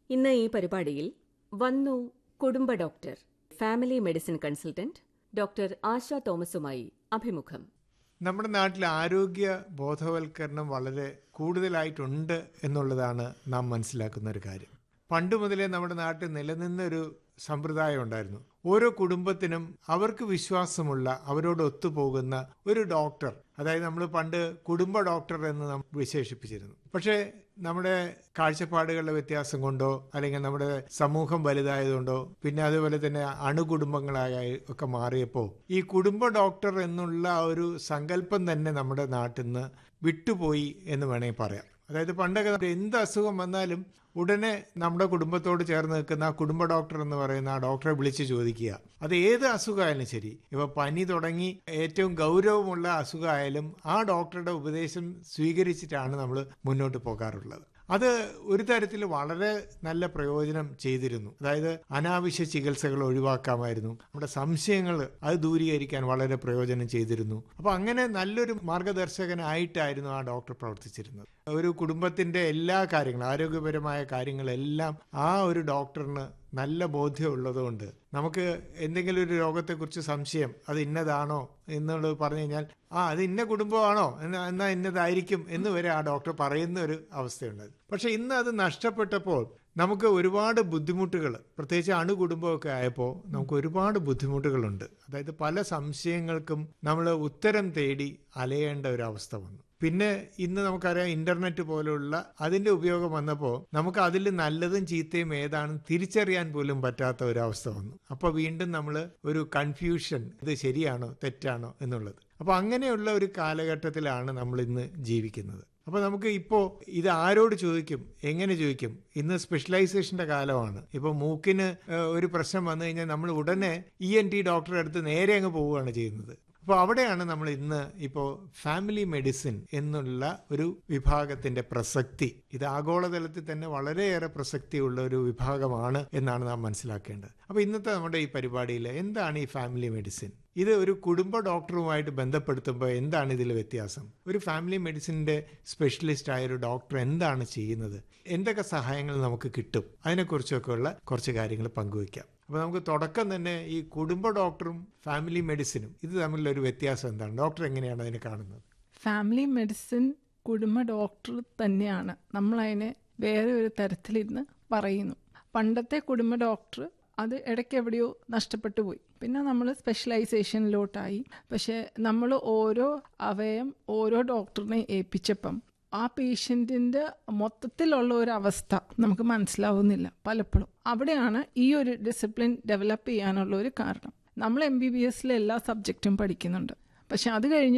ഇന്ന് ഈ പരിപാടിയിൽ വന്നു കുടുംബ doctor family medicine consultant doctor Asha തോമസുമായി അഭിമുഖം നമ്മുടെ നാട്ടിൽ ആരോഗ്യ ബോധവൽക്കരണം വളരെ കൂടുതലായിട്ടുണ്ട് എന്നുള്ളതാണ് നാം മനസ്സിലാക്കുന്ന ഒരു കാര്യം പണ്ട് മുതലേ നമ്മുടെ നാട്ടിൽ നിലനിന്ന ഒരു സമ്പ്രദായം ഉണ്ടായിരുന്നു ഓരോ കുടുംബത്തിനും അവർക്ക് വിശ്വാസമുള്ള അവരോട് ഒത്തുപോകുന്ന ഒരു ഡോക്ടർ അതായത് നമ്മൾ പണ്ട് കുടുംബ ഡോക്ടർ എന്ന് നാം വിശേഷിപ്പിച്ചിരുന്നു പക്ഷേ നമ്മുടെ കാഴ്ചപ്പാടുകളുടെ വ്യത്യാസം കൊണ്ടോ അല്ലെങ്കിൽ നമ്മുടെ സമൂഹം വലുതായതുകൊണ്ടോ പിന്നെ അതുപോലെ തന്നെ അണുകുടുംബങ്ങളായി ഒക്കെ മാറിയപ്പോൾ ഈ കുടുംബ ഡോക്ടർ എന്നുള്ള ആ ഒരു സങ്കല്പം തന്നെ നമ്മുടെ നാട്ടിൽ നിന്ന് വിട്ടുപോയി എന്ന് വേണമെങ്കിൽ പറയാം അതായത് പണ്ടൊക്കെ നമുക്ക് എന്ത് അസുഖം വന്നാലും ഉടനെ നമ്മുടെ കുടുംബത്തോട് ചേർന്ന് നിൽക്കുന്ന ആ കുടുംബ ഡോക്ടർ എന്ന് പറയുന്ന ആ ഡോക്ടറെ വിളിച്ച് ചോദിക്കുക അത് ഏത് അസുഖമായാലും ശരി ഇപ്പൊ പനി തുടങ്ങി ഏറ്റവും ഗൗരവമുള്ള അസുഖമായാലും ആ ഡോക്ടറുടെ ഉപദേശം സ്വീകരിച്ചിട്ടാണ് നമ്മൾ മുന്നോട്ട് പോകാറുള്ളത് അത് ഒരു തരത്തിൽ വളരെ നല്ല പ്രയോജനം ചെയ്തിരുന്നു അതായത് അനാവശ്യ ചികിത്സകൾ ഒഴിവാക്കാമായിരുന്നു നമ്മുടെ സംശയങ്ങൾ അത് ദൂരീകരിക്കാൻ വളരെ പ്രയോജനം ചെയ്തിരുന്നു അപ്പൊ അങ്ങനെ നല്ലൊരു മാർഗദർശകനായിട്ടായിരുന്നു ആ ഡോക്ടർ പ്രവർത്തിച്ചിരുന്നത് ഒരു കുടുംബത്തിന്റെ എല്ലാ കാര്യങ്ങളും ആരോഗ്യപരമായ കാര്യങ്ങളെല്ലാം ആ ഒരു ഡോക്ടറിന് നല്ല ബോധ്യമുള്ളതുകൊണ്ട് നമുക്ക് എന്തെങ്കിലും ഒരു രോഗത്തെക്കുറിച്ച് സംശയം അത് ഇന്നതാണോ എന്നുള്ളത് പറഞ്ഞു കഴിഞ്ഞാൽ ആ അത് ഇന്ന കുടുംബമാണോ എന്നാ എന്നാ ഇന്നതായിരിക്കും എന്ന് വരെ ആ ഡോക്ടർ പറയുന്ന ഒരു അവസ്ഥയുണ്ടായത് പക്ഷെ ഇന്ന് അത് നഷ്ടപ്പെട്ടപ്പോൾ നമുക്ക് ഒരുപാട് ബുദ്ധിമുട്ടുകൾ പ്രത്യേകിച്ച് അണുകുടുംബമൊക്കെ ആയപ്പോൾ നമുക്ക് ഒരുപാട് ബുദ്ധിമുട്ടുകളുണ്ട് അതായത് പല സംശയങ്ങൾക്കും നമ്മൾ ഉത്തരം തേടി അലയേണ്ട ഒരു അവസ്ഥ വന്നു പിന്നെ ഇന്ന് നമുക്കറിയാം ഇന്റർനെറ്റ് പോലുള്ള അതിന്റെ ഉപയോഗം വന്നപ്പോൾ നമുക്ക് അതിൽ നല്ലതും ചീത്തയും ഏതാണെന്ന് തിരിച്ചറിയാൻ പോലും പറ്റാത്ത ഒരു അവസ്ഥ വന്നു അപ്പോൾ വീണ്ടും നമ്മൾ ഒരു കൺഫ്യൂഷൻ ഇത് ശരിയാണോ തെറ്റാണോ എന്നുള്ളത് അപ്പോൾ അങ്ങനെയുള്ള ഒരു കാലഘട്ടത്തിലാണ് നമ്മൾ ഇന്ന് ജീവിക്കുന്നത് അപ്പോൾ നമുക്ക് ഇപ്പോൾ ഇത് ആരോട് ചോദിക്കും എങ്ങനെ ചോദിക്കും ഇന്ന് സ്പെഷ്യലൈസേഷന്റെ കാലമാണ് ഇപ്പോൾ മൂക്കിന് ഒരു പ്രശ്നം വന്നു കഴിഞ്ഞാൽ നമ്മൾ ഉടനെ ഇ എൻ ടി ഡോക്ടറെ അടുത്ത് നേരെ അങ്ങ് പോവുകയാണ് ചെയ്യുന്നത് അപ്പോൾ അവിടെയാണ് നമ്മൾ ഇന്ന് ഇപ്പോൾ ഫാമിലി മെഡിസിൻ എന്നുള്ള ഒരു വിഭാഗത്തിന്റെ പ്രസക്തി ഇത് ആഗോളതലത്തിൽ തന്നെ വളരെയേറെ പ്രസക്തിയുള്ള ഒരു വിഭാഗമാണ് എന്നാണ് നാം മനസ്സിലാക്കേണ്ടത് അപ്പോൾ ഇന്നത്തെ നമ്മുടെ ഈ പരിപാടിയിൽ എന്താണ് ഈ ഫാമിലി മെഡിസിൻ ഇത് ഒരു കുടുംബ ഡോക്ടറുമായിട്ട് ബന്ധപ്പെടുത്തുമ്പോൾ എന്താണ് ഇതിൽ വ്യത്യാസം ഒരു ഫാമിലി മെഡിസിൻ്റെ സ്പെഷ്യലിസ്റ്റ് ആയ ഒരു ഡോക്ടർ എന്താണ് ചെയ്യുന്നത് എന്തൊക്കെ സഹായങ്ങൾ നമുക്ക് കിട്ടും അതിനെക്കുറിച്ചൊക്കെ ഉള്ള കുറച്ച് കാര്യങ്ങൾ പങ്കുവയ്ക്കാം അപ്പോൾ നമുക്ക് തുടക്കം തന്നെ ഈ കുടുംബ ഡോക്ടറും ഫാമിലി മെഡിസിനും ഇത് തമ്മിലുള്ള ഒരു വ്യത്യാസം എന്താണ് ഡോക്ടർ എങ്ങനെയാണ് അതിനെ കാണുന്നത് ഫാമിലി മെഡിസിൻ കുടുംബ ഡോക്ടർ തന്നെയാണ് നമ്മളതിനെ വേറെ ഒരു തരത്തിൽ ഇന്ന് പറയുന്നു പണ്ടത്തെ കുടുംബ ഡോക്ടർ അത് ഇടയ്ക്ക് എവിടെയോ നഷ്ടപ്പെട്ടു പോയി പിന്നെ നമ്മൾ സ്പെഷ്യലൈസേഷനിലോട്ടായി പക്ഷെ നമ്മൾ ഓരോ അവയം ഓരോ ഡോക്ടറിനെ ഏൽപ്പിച്ചപ്പം ആ പേഷ്യൻറ്റിൻ്റെ മൊത്തത്തിലുള്ള ഒരു അവസ്ഥ നമുക്ക് മനസ്സിലാവുന്നില്ല പലപ്പോഴും അവിടെയാണ് ഈ ഒരു ഡിസിപ്ലിൻ ഡെവലപ്പ് ചെയ്യാനുള്ള ഒരു കാരണം നമ്മൾ എം ബി ബി എസിലെ എല്ലാ സബ്ജക്റ്റും പഠിക്കുന്നുണ്ട് പക്ഷെ അത് കഴിഞ്ഞ്